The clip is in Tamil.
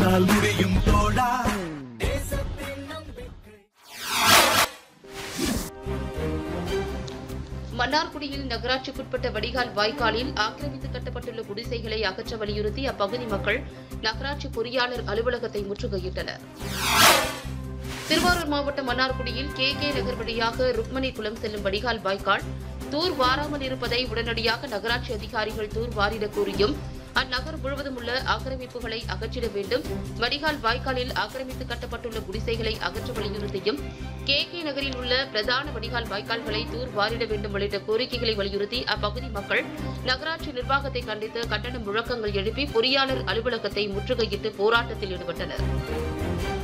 உன்னால் முடியும் தோழா மன்னார்குடியில் நகராட்சிக்குட்பட்ட வடிகால் வாய்க்காலில் ஆக்கிரமித்து கட்டப்பட்டுள்ள குடிசைகளை அகற்ற வலியுறுத்தி அப்பகுதி மக்கள் நகராட்சி பொறியாளர் அலுவலகத்தை முற்றுகையிட்டனர் திருவாரூர் மாவட்டம் மன்னார்குடியில் கே கே நகர் வழியாக ருக்மணி குளம் செல்லும் வடிகால் வாய்க்கால் தூர் வாராமல் இருப்பதை உடனடியாக நகராட்சி அதிகாரிகள் தூர் வாரிடக் கோரியும் அந்நகர் முழுவதும் உள்ள ஆக்கிரமிப்புகளை அகற்றிட வேண்டும் வடிகால் வாய்க்காலில் ஆக்கிரமித்து கட்டப்பட்டுள்ள குடிசைகளை அகற்ற வலியுறுத்தியும் கே கே நகரில் உள்ள பிரதான வடிகால் வாய்க்கால்களை தூர் வாரிட வேண்டும் உள்ளிட்ட கோரிக்கைகளை வலியுறுத்தி அப்பகுதி மக்கள் நகராட்சி நிர்வாகத்தை கண்டித்து கட்டண முழக்கங்கள் எழுப்பி பொறியாளர் அலுவலகத்தை முற்றுகையிட்டு போராட்டத்தில் ஈடுபட்டனர்